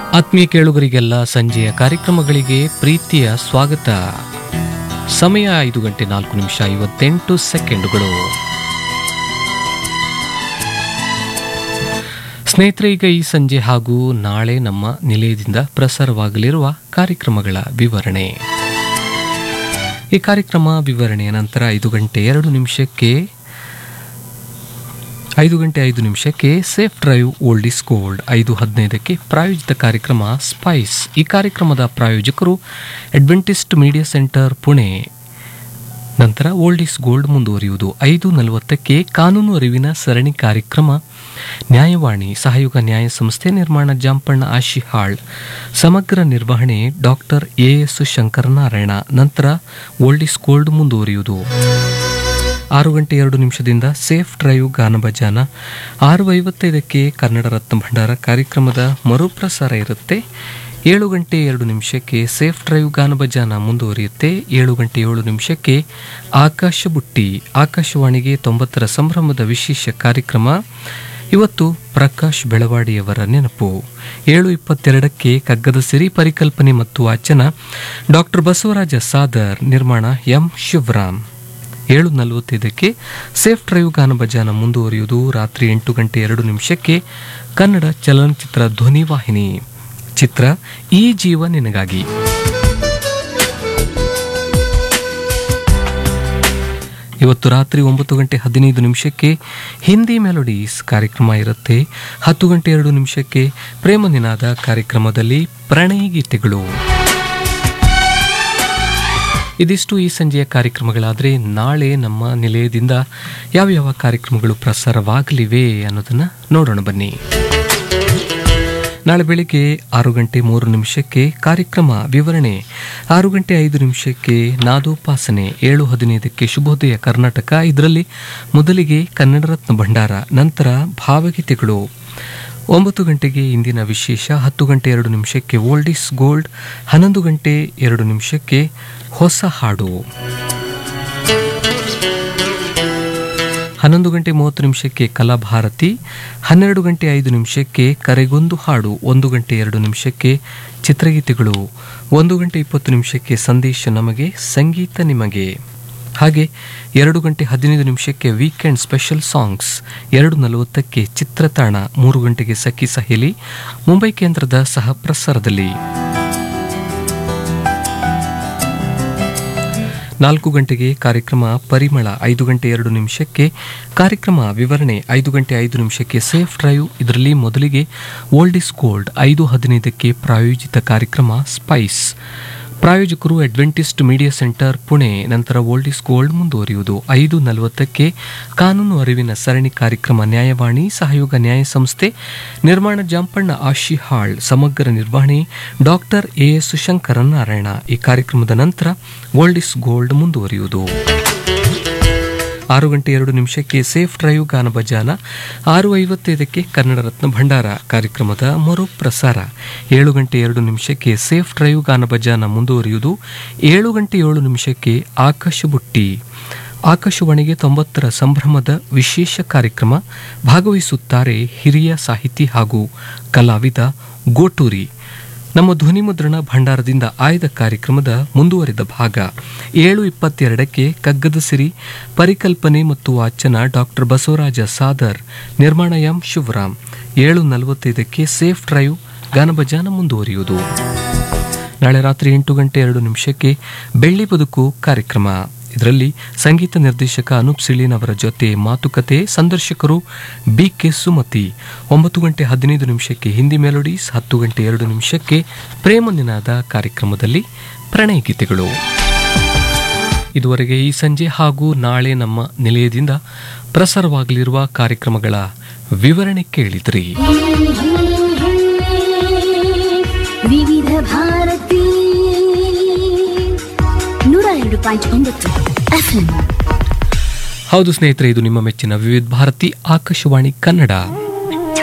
ಆತ್ಮೀಯ ಕೇಳುಗರಿಗೆಲ್ಲ ಸಂಜೆಯ ಕಾರ್ಯಕ್ರಮಗಳಿಗೆ ಪ್ರೀತಿಯ ಸ್ವಾಗತ ಸಮಯ ಐದು ಗಂಟೆ ನಾಲ್ಕು ನಿಮಿಷ ಐವತ್ತೆಂಟು ಸೆಕೆಂಡುಗಳು ಸ್ನೇಹಿತರೆ ಈಗ ಈ ಸಂಜೆ ಹಾಗೂ ನಾಳೆ ನಮ್ಮ ನಿಲಯದಿಂದ ಪ್ರಸಾರವಾಗಲಿರುವ ಕಾರ್ಯಕ್ರಮಗಳ ವಿವರಣೆ ಈ ಕಾರ್ಯಕ್ರಮ ವಿವರಣೆಯ ನಂತರ ಐದು ಗಂಟೆ ಎರಡು ನಿಮಿಷಕ್ಕೆ ಐದು ಗಂಟೆ ಐದು ನಿಮಿಷಕ್ಕೆ safe drive old is gold ಐದು ಹದಿನೈದಕ್ಕೆ ಪ್ರಾಯೋಜಿತ ಕಾರ್ಯಕ್ರಮ ಸ್ಪೈಸ್ ಈ ಕಾರ್ಯಕ್ರಮದ ಪ್ರಾಯೋಜಕರು ಅಡ್ವೆಂಟಿಸ್ಟ್ ಮೀಡಿಯಾ ಸೆಂಟರ್ ಪುಣೆ ನಂತರ ಓಲ್ಡ್ ಇಸ್ ಗೋಲ್ಡ್ ಮುಂದುವರಿಯುವುದು ಐದು ನಲವತ್ತಕ್ಕೆ ಕಾನೂನು ಅರಿವಿನ ಸರಣಿ ಕಾರ್ಯಕ್ರಮ ನ್ಯಾಯವಾಣಿ ಸಹಯೋಗ ನ್ಯಾಯ ಸಂಸ್ಥೆ ನಿರ್ಮಾಣ ಜಾಂಪಣ್ಣ ಆಶಿಹಾಳ್ ಸಮಗ್ರ ನಿರ್ವಹಣೆ ಡಾಕ್ಟರ್ ಎ ಎಸ್ ಶಂಕರನಾರಾಯಣ ನಂತರ ಓಲ್ಡ್ ಇಸ್ ಗೋಲ್ಡ್ ಮುಂದುವರಿಯುವುದು ಆರು ಗಂಟೆ ಎರಡು ನಿಮಿಷದಿಂದ ಸೇಫ್ ಡ್ರೈವ್ ಗಾನಭಜಾನ ಆರು ಐವತ್ತೈದಕ್ಕೆ ಕನ್ನಡ ರತ್ನ ಭಂಡಾರ ಕಾರ್ಯಕ್ರಮದ ಮರುಪ್ರಸಾರ ಇರುತ್ತೆ ಏಳು ಗಂಟೆ ಎರಡು ನಿಮಿಷಕ್ಕೆ ಸೇಫ್ ಡ್ರೈವ್ ಗಾನಭಜಾನ ಮುಂದುವರಿಯುತ್ತೆ ಏಳು ಗಂಟೆ ಏಳು ನಿಮಿಷಕ್ಕೆ ಆಕಾಶ ಬುಟ್ಟಿ ಆಕಾಶವಾಣಿಗೆ ತೊಂಬತ್ತರ ಸಂಭ್ರಮದ ವಿಶೇಷ ಕಾರ್ಯಕ್ರಮ ಇವತ್ತು ಪ್ರಕಾಶ್ ಬೆಳವಾಡಿಯವರ ನೆನಪು ಏಳು ಇಪ್ಪತ್ತೆರಡಕ್ಕೆ ಕಗ್ಗದ ಸಿರಿ ಪರಿಕಲ್ಪನೆ ಮತ್ತು ವಾಚನ ಡಾಕ್ಟರ್ ಬಸವರಾಜ ಸಾದರ್ ನಿರ್ಮಾಣ ಎಂ ಶಿವರಾಮ್ ಏಳು ನಲವತ್ತೈದಕ್ಕೆ ಸೇಫ್ ಡ್ರೈವ್ ಗಾನಭಜಾನ ಮುಂದುವರಿಯುವುದು ರಾತ್ರಿ ಎಂಟು ಗಂಟೆ ಎರಡು ನಿಮಿಷಕ್ಕೆ ಕನ್ನಡ ಚಲನಚಿತ್ರ ಧ್ವನಿವಾಹಿನಿ ಚಿತ್ರ ಈ ಜೀವ ನಿನಗಾಗಿ ಇವತ್ತು ರಾತ್ರಿ ಒಂಬತ್ತು ಗಂಟೆ ಹದಿನೈದು ನಿಮಿಷಕ್ಕೆ ಹಿಂದಿ ಮೆಲೋಡೀಸ್ ಕಾರ್ಯಕ್ರಮ ಇರುತ್ತೆ ಹತ್ತು ಗಂಟೆ ಎರಡು ನಿಮಿಷಕ್ಕೆ ಪ್ರೇಮ ನಿನಾದ ಕಾರ್ಯಕ್ರಮದಲ್ಲಿ ಪ್ರಣಯ ಗೀತೆಗಳು ಇದಿಷ್ಟು ಈ ಸಂಜೆಯ ಕಾರ್ಯಕ್ರಮಗಳಾದರೆ ನಾಳೆ ನಮ್ಮ ನಿಲಯದಿಂದ ಯಾವ್ಯಾವ ಕಾರ್ಯಕ್ರಮಗಳು ಪ್ರಸಾರವಾಗಲಿವೆ ಅನ್ನೋದನ್ನು ನೋಡೋಣ ಬನ್ನಿ ನಾಳೆ ಬೆಳಿಗ್ಗೆ ಆರು ಗಂಟೆ ಮೂರು ನಿಮಿಷಕ್ಕೆ ಕಾರ್ಯಕ್ರಮ ವಿವರಣೆ ಆರು ಗಂಟೆ ಐದು ನಿಮಿಷಕ್ಕೆ ನಾದೋಪಾಸನೆ ಏಳು ಹದಿನೈದಕ್ಕೆ ಶುಭೋದಯ ಕರ್ನಾಟಕ ಇದರಲ್ಲಿ ಮೊದಲಿಗೆ ಕನ್ನಡ ರತ್ನ ಭಂಡಾರ ನಂತರ ಭಾವಗೀತೆಗಳು ಒಂಬತ್ತು ಗಂಟೆಗೆ ಇಂದಿನ ವಿಶೇಷ ಹತ್ತು ಗಂಟೆ ಎರಡು ನಿಮಿಷಕ್ಕೆ ಓಲ್ಡ್ ಇಸ್ ಗೋಲ್ಡ್ ಹನ್ನೊಂದು ಗಂಟೆ ಎರಡು ನಿಮಿಷಕ್ಕೆ ಹೊಸ ಹಾಡು ಹನ್ನೊಂದು ಗಂಟೆ ಮೂವತ್ತು ನಿಮಿಷಕ್ಕೆ ಕಲಾಭಾರತಿ ಹನ್ನೆರಡು ಗಂಟೆ ಐದು ನಿಮಿಷಕ್ಕೆ ಕರೆಗೊಂದು ಹಾಡು ಒಂದು ಗಂಟೆ ಎರಡು ನಿಮಿಷಕ್ಕೆ ಚಿತ್ರಗೀತೆಗಳು ಒಂದು ಗಂಟೆ ಇಪ್ಪತ್ತು ನಿಮಿಷಕ್ಕೆ ಸಂದೇಶ ನಮಗೆ ಸಂಗೀತ ನಿಮಗೆ ಹಾಗೆ ಎರಡು ಗಂಟೆ ಹದಿನೈದು ನಿಮಿಷಕ್ಕೆ ವೀಕೆಂಡ್ ಸ್ಪೆಷಲ್ ಸಾಂಗ್ಸ್ ಎರಡು ನಲವತ್ತಕ್ಕೆ ಚಿತ್ರತಾಣ ಮೂರು ಗಂಟೆಗೆ ಸಖಿ ಸಹೇಲಿ ಮುಂಬೈ ಕೇಂದ್ರದ ಸಹ ಪ್ರಸಾರದಲ್ಲಿ ನಾಲ್ಕು ಗಂಟೆಗೆ ಕಾರ್ಯಕ್ರಮ ಪರಿಮಳ ಐದು ಗಂಟೆ ಎರಡು ನಿಮಿಷಕ್ಕೆ ಕಾರ್ಯಕ್ರಮ ವಿವರಣೆ ಐದು ಗಂಟೆ ಐದು ನಿಮಿಷಕ್ಕೆ ಸೇಫ್ ಡ್ರೈವ್ ಇದರಲ್ಲಿ ಮೊದಲಿಗೆ ಓಲ್ಡ್ ಇಸ್ ಗೋಲ್ಡ್ ಐದು ಹದಿನೈದಕ್ಕೆ ಪ್ರಾಯೋಜಿತ ಕಾರ್ಯಕ್ರಮ ಸ್ಪೈಸ್ ಪ್ರಾಯೋಜಕರು ಅಡ್ವೆಂಟಿಸ್ಟ್ ಮೀಡಿಯಾ ಸೆಂಟರ್ ಪುಣೆ ನಂತರ ಓಲ್ಡ್ ಇಸ್ ಗೋಲ್ಡ್ ಮುಂದುವರಿಯುವುದು ಐದು ನಲವತ್ತಕ್ಕೆ ಕಾನೂನು ಅರಿವಿನ ಸರಣಿ ಕಾರ್ಯಕ್ರಮ ನ್ಯಾಯವಾಣಿ ಸಹಯೋಗ ನ್ಯಾಯ ಸಂಸ್ಥೆ ನಿರ್ಮಾಣ ಜಾಂಪಣ್ಣ ಆಶಿಹಾಳ್ ಸಮಗ್ರ ನಿರ್ವಹಣೆ ಡಾಕ್ಟರ್ ಎ ಎಸ್ ಶಂಕರನಾರಾಯಣ ಈ ಕಾರ್ಯಕ್ರಮದ ನಂತರ ಓಲ್ಡ್ ಇಸ್ ಗೋಲ್ಡ್ ಮುಂದುವರಿಯುವುದು ಆರು ಗಂಟೆ ಎರಡು ನಿಮಿಷಕ್ಕೆ ಸೇಫ್ ಡ್ರೈವ್ ಗಾನಭಜಾನ ಆರು ಐವತ್ತೈದಕ್ಕೆ ಕನ್ನಡ ರತ್ನ ಭಂಡಾರ ಕಾರ್ಯಕ್ರಮದ ಮರು ಪ್ರಸಾರ ಏಳು ಗಂಟೆ ಎರಡು ನಿಮಿಷಕ್ಕೆ ಸೇಫ್ ಡ್ರೈವ್ ಗಾನಭಜಾನ ಮುಂದುವರಿಯುವುದು ಏಳು ಗಂಟೆ ಏಳು ನಿಮಿಷಕ್ಕೆ ಆಕಾಶ ಬುಟ್ಟಿ ಆಕಾಶವಾಣಿಗೆ ತೊಂಬತ್ತರ ಸಂಭ್ರಮದ ವಿಶೇಷ ಕಾರ್ಯಕ್ರಮ ಭಾಗವಹಿಸುತ್ತಾರೆ ಹಿರಿಯ ಸಾಹಿತಿ ಹಾಗೂ ಕಲಾವಿದ ಗೋಟೂರಿ ನಮ್ಮ ಧ್ವನಿ ಮುದ್ರಣ ಭಂಡಾರದಿಂದ ಆಯ್ದ ಕಾರ್ಯಕ್ರಮದ ಮುಂದುವರಿದ ಭಾಗ ಏಳು ಇಪ್ಪತ್ತೆರಡಕ್ಕೆ ಕಗ್ಗದ ಸಿರಿ ಪರಿಕಲ್ಪನೆ ಮತ್ತು ವಾಚನ ಡಾಕ್ಟರ್ ಬಸವರಾಜ ಸಾದರ್ ನಿರ್ಮಾಣ ಎಂ ಶಿವರಾಮ್ ಏಳು ನಲವತ್ತೈದಕ್ಕೆ ಸೇಫ್ ಡ್ರೈವ್ ಗಾನಭಜಾನ ಮುಂದುವರಿಯುವುದು ನಾಳೆ ರಾತ್ರಿ ಎಂಟು ಗಂಟೆ ಎರಡು ನಿಮಿಷಕ್ಕೆ ಬೆಳ್ಳಿ ಬದುಕು ಕಾರ್ಯಕ್ರಮ ಇದರಲ್ಲಿ ಸಂಗೀತ ನಿರ್ದೇಶಕ ಅನೂಪ್ ಸಿಳೀನ್ ಅವರ ಜೊತೆ ಮಾತುಕತೆ ಸಂದರ್ಶಕರು ಬಿ ಕೆ ಸುಮತಿ ಒಂಬತ್ತು ಗಂಟೆ ಹದಿನೈದು ನಿಮಿಷಕ್ಕೆ ಹಿಂದಿ ಮೆಲೋಡೀಸ್ ಹತ್ತು ಗಂಟೆ ಎರಡು ನಿಮಿಷಕ್ಕೆ ಪ್ರೇಮ ನಿನಾದ ಕಾರ್ಯಕ್ರಮದಲ್ಲಿ ಪ್ರಣಯ ಗೀತೆಗಳು ಇದುವರೆಗೆ ಈ ಸಂಜೆ ಹಾಗೂ ನಾಳೆ ನಮ್ಮ ನಿಲಯದಿಂದ ಪ್ರಸಾರವಾಗಲಿರುವ ಕಾರ್ಯಕ್ರಮಗಳ ವಿವರಣೆ ಕೇಳಿದ್ರಿ ವಿವಿಧ ಭಾರತಿ ನೂರ ಎರಡು ಪಾಯಿಂಟ್ ಒಂಬತ್ತು ಎಫ್ಎಂ ಹೌದು ಸ್ನೇಹಿತರೆ ಇದು ನಿಮ್ಮ ಮೆಚ್ಚಿನ ವಿವಿಧ ಭಾರತಿ ಆಕಾಶವಾಣಿ ಕನ್ನಡ